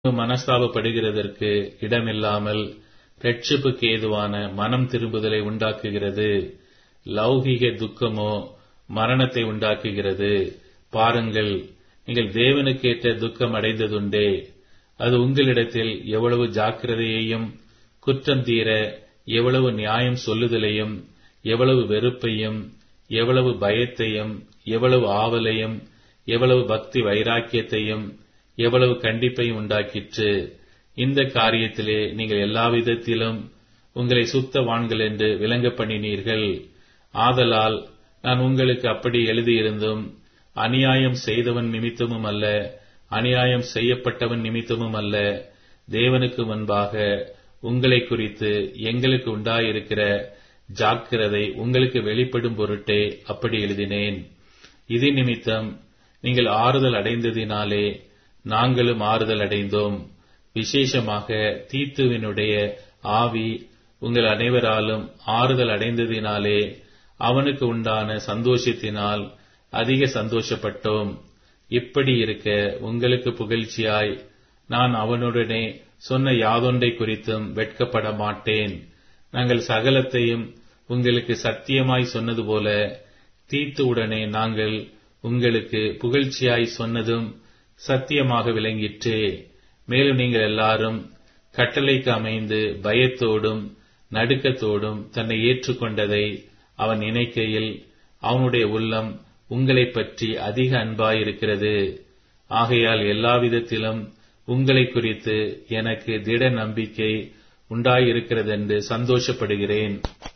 மனஸ்தாபப்படுகிறதற்கு இடமில்லாமல் ரட்சிப்புக்கு ஏதுவான மனம் திரும்புதலை உண்டாக்குகிறது லௌகிக துக்கமோ மரணத்தை உண்டாக்குகிறது பாருங்கள் நீங்கள் தேவனுக்கேற்ற துக்கம் அடைந்ததுண்டே அது உங்களிடத்தில் எவ்வளவு ஜாக்கிரதையையும் குற்றம் தீர எவ்வளவு நியாயம் சொல்லுதலையும் எவ்வளவு வெறுப்பையும் எவ்வளவு பயத்தையும் எவ்வளவு ஆவலையும் எவ்வளவு பக்தி வைராக்கியத்தையும் எவ்வளவு கண்டிப்பையும் உண்டாக்கிற்று இந்த காரியத்திலே நீங்கள் எல்லா விதத்திலும் உங்களை சுத்தவான்கள் என்று விளங்க பண்ணினீர்கள் ஆதலால் நான் உங்களுக்கு அப்படி எழுதியிருந்தும் அநியாயம் செய்தவன் நிமித்தமும் அல்ல அநியாயம் செய்யப்பட்டவன் நிமித்தமும் அல்ல தேவனுக்கு முன்பாக உங்களை குறித்து எங்களுக்கு உண்டாயிருக்கிற ஜாக்கிரதை உங்களுக்கு வெளிப்படும் பொருட்டே அப்படி எழுதினேன் இது நிமித்தம் நீங்கள் ஆறுதல் அடைந்ததினாலே நாங்களும் ஆறுதல் அடைந்தோம் விசேஷமாக தீத்துவினுடைய ஆவி உங்கள் அனைவராலும் ஆறுதல் அடைந்ததினாலே அவனுக்கு உண்டான சந்தோஷத்தினால் அதிக சந்தோஷப்பட்டோம் இப்படி இருக்க உங்களுக்கு புகழ்ச்சியாய் நான் அவனுடனே சொன்ன யாதொன்றை குறித்தும் வெட்கப்பட மாட்டேன் நாங்கள் சகலத்தையும் உங்களுக்கு சத்தியமாய் சொன்னது போல தீத்து உடனே நாங்கள் உங்களுக்கு புகழ்ச்சியாய் சொன்னதும் சத்தியமாக விளங்கிற்றே மேலும் நீங்கள் எல்லாரும் கட்டளைக்கு அமைந்து பயத்தோடும் நடுக்கத்தோடும் தன்னை ஏற்றுக்கொண்டதை அவன் நினைக்கையில் அவனுடைய உள்ளம் உங்களை பற்றி அதிக அன்பாயிருக்கிறது ஆகையால் எல்லா விதத்திலும் உங்களை குறித்து எனக்கு திட நம்பிக்கை உண்டாயிருக்கிறதென்று சந்தோஷப்படுகிறேன்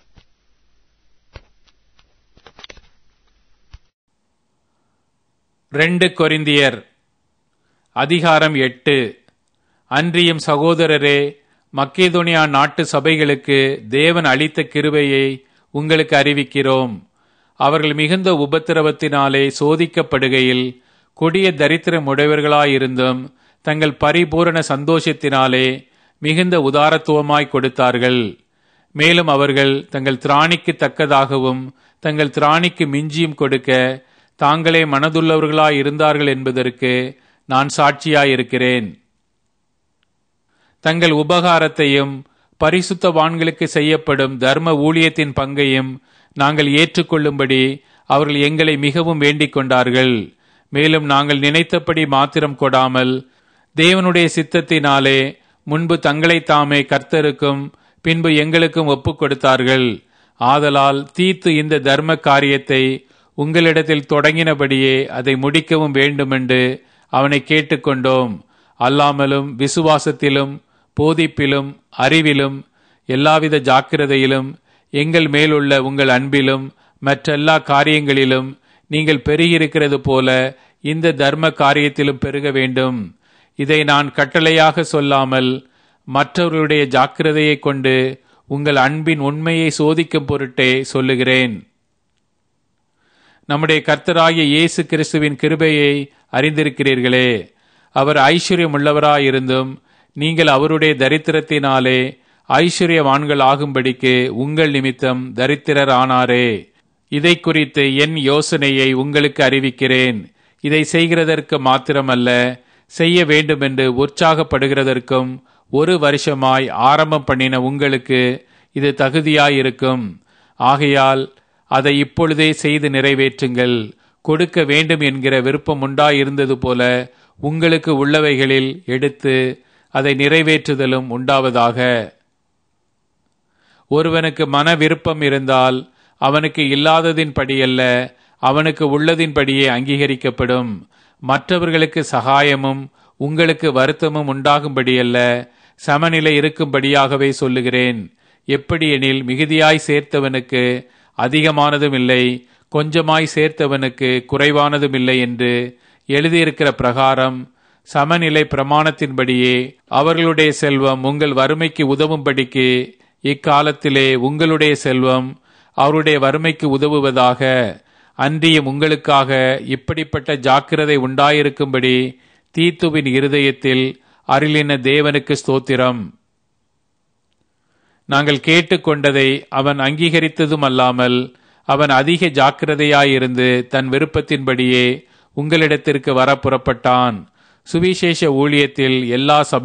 ரெண்டு கொரிந்தியர் அதிகாரம் எட்டு அன்றியும் சகோதரரே மக்கேதோனியா நாட்டு சபைகளுக்கு தேவன் அளித்த கிருபையை உங்களுக்கு அறிவிக்கிறோம் அவர்கள் மிகுந்த உபத்திரவத்தினாலே சோதிக்கப்படுகையில் கொடிய தரித்திரம் உடையவர்களாயிருந்தும் தங்கள் பரிபூரண சந்தோஷத்தினாலே மிகுந்த உதாரத்துவமாய் கொடுத்தார்கள் மேலும் அவர்கள் தங்கள் திராணிக்கு தக்கதாகவும் தங்கள் திராணிக்கு மிஞ்சியும் கொடுக்க தாங்களே மனதுள்ளவர்களாய் இருந்தார்கள் என்பதற்கு நான் சாட்சியாயிருக்கிறேன் தங்கள் உபகாரத்தையும் பரிசுத்தவான்களுக்கு செய்யப்படும் தர்ம ஊழியத்தின் பங்கையும் நாங்கள் ஏற்றுக்கொள்ளும்படி அவர்கள் எங்களை மிகவும் வேண்டிக் கொண்டார்கள் மேலும் நாங்கள் நினைத்தபடி மாத்திரம் கொடாமல் தேவனுடைய சித்தத்தினாலே முன்பு தங்களை தாமே கர்த்தருக்கும் பின்பு எங்களுக்கும் ஒப்புக் கொடுத்தார்கள் ஆதலால் தீத்து இந்த தர்ம காரியத்தை உங்களிடத்தில் தொடங்கினபடியே அதை முடிக்கவும் வேண்டுமென்று அவனை கேட்டுக்கொண்டோம் அல்லாமலும் விசுவாசத்திலும் போதிப்பிலும் அறிவிலும் எல்லாவித ஜாக்கிரதையிலும் எங்கள் மேலுள்ள உங்கள் அன்பிலும் மற்றெல்லா காரியங்களிலும் நீங்கள் பெருகியிருக்கிறது போல இந்த தர்ம காரியத்திலும் பெருக வேண்டும் இதை நான் கட்டளையாக சொல்லாமல் மற்றவர்களுடைய ஜாக்கிரதையை கொண்டு உங்கள் அன்பின் உண்மையை சோதிக்கும் பொருட்டே சொல்லுகிறேன் நம்முடைய கர்த்தராகிய இயேசு கிறிஸ்துவின் கிருபையை அறிந்திருக்கிறீர்களே அவர் ஐஸ்வர்யம் உள்ளவராயிருந்தும் நீங்கள் அவருடைய தரித்திரத்தினாலே ஐஸ்வர்யவான்கள் ஆகும்படிக்கு உங்கள் நிமித்தம் தரித்திரர் ஆனாரே இதை குறித்து என் யோசனையை உங்களுக்கு அறிவிக்கிறேன் இதை செய்கிறதற்கு மாத்திரமல்ல செய்ய வேண்டுமென்று உற்சாகப்படுகிறதற்கும் ஒரு வருஷமாய் ஆரம்பம் பண்ணின உங்களுக்கு இது தகுதியாயிருக்கும் ஆகையால் அதை இப்பொழுதே செய்து நிறைவேற்றுங்கள் கொடுக்க வேண்டும் என்கிற விருப்பம் உண்டாயிருந்தது போல உங்களுக்கு உள்ளவைகளில் எடுத்து அதை நிறைவேற்றுதலும் உண்டாவதாக ஒருவனுக்கு மன விருப்பம் இருந்தால் அவனுக்கு இல்லாததின் படியல்ல அவனுக்கு உள்ளதின்படியே அங்கீகரிக்கப்படும் மற்றவர்களுக்கு சகாயமும் உங்களுக்கு வருத்தமும் உண்டாகும்படியல்ல சமநிலை இருக்கும்படியாகவே சொல்லுகிறேன் எப்படி எனில் மிகுதியாய் சேர்த்தவனுக்கு அதிகமானதும் இல்லை கொஞ்சமாய் சேர்த்தவனுக்கு குறைவானதும் இல்லை என்று எழுதியிருக்கிற பிரகாரம் சமநிலை பிரமாணத்தின்படியே அவர்களுடைய செல்வம் உங்கள் வறுமைக்கு உதவும்படிக்கு இக்காலத்திலே உங்களுடைய செல்வம் அவருடைய வறுமைக்கு உதவுவதாக அன்றியும் உங்களுக்காக இப்படிப்பட்ட ஜாக்கிரதை உண்டாயிருக்கும்படி தீத்துவின் இருதயத்தில் அருளின தேவனுக்கு ஸ்தோத்திரம் நாங்கள் கேட்டுக்கொண்டதை அவன் அங்கீகரித்ததும் அல்லாமல் அவன் அதிக ஜாக்கிரதையாயிருந்து தன் விருப்பத்தின்படியே உங்களிடத்திற்கு வர புறப்பட்டான் சுவிசேஷ ஊழியத்தில் எல்லா சபை